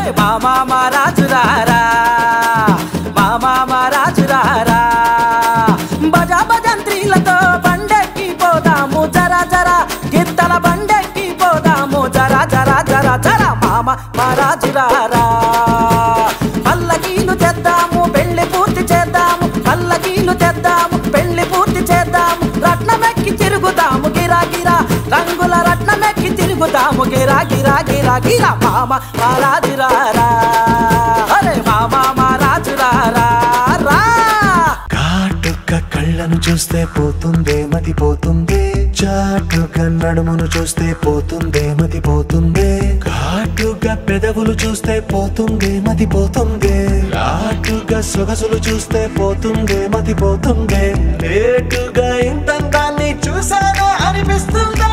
అరే మామా మా రాజురారా మామా మా రాజురారా భజా భజంత్రీలతో బండెక్కి పోదాము జరా జరా గిత్తల బండెక్కి పోదాము జరా జరా జరా జరా మామ మా రాజురారా పల్లకీలు తెద్దాము పెళ్లి పూర్తి చేద్దాము పల్లకీలు తెద్దాము పెళ్లి పూర్తి చేద్దాము రత్నమెక్కి తిరుగుతాము గిరా గిరా రంగుల రత్నమెక్కి తిరుగుతాము గిరా గిరా గిరా గిరా మామ మా రాజురారా అరే మామ మా రాజురారా రా కాటుక కళ్ళను చూస్తే పోతుందే మతి పోతుందే చాటుగా నడుమును చూస్తే పోతుందే మతి పోతుందే ఘాటుగా పెదవులు చూస్తే పోతుందే మతి పోతుందే రాటుగా సొగసులు చూస్తే పోతుందే మతి పోతుందే లేటుగా ఇంతందాన్ని చూసానే అనిపిస్తుందే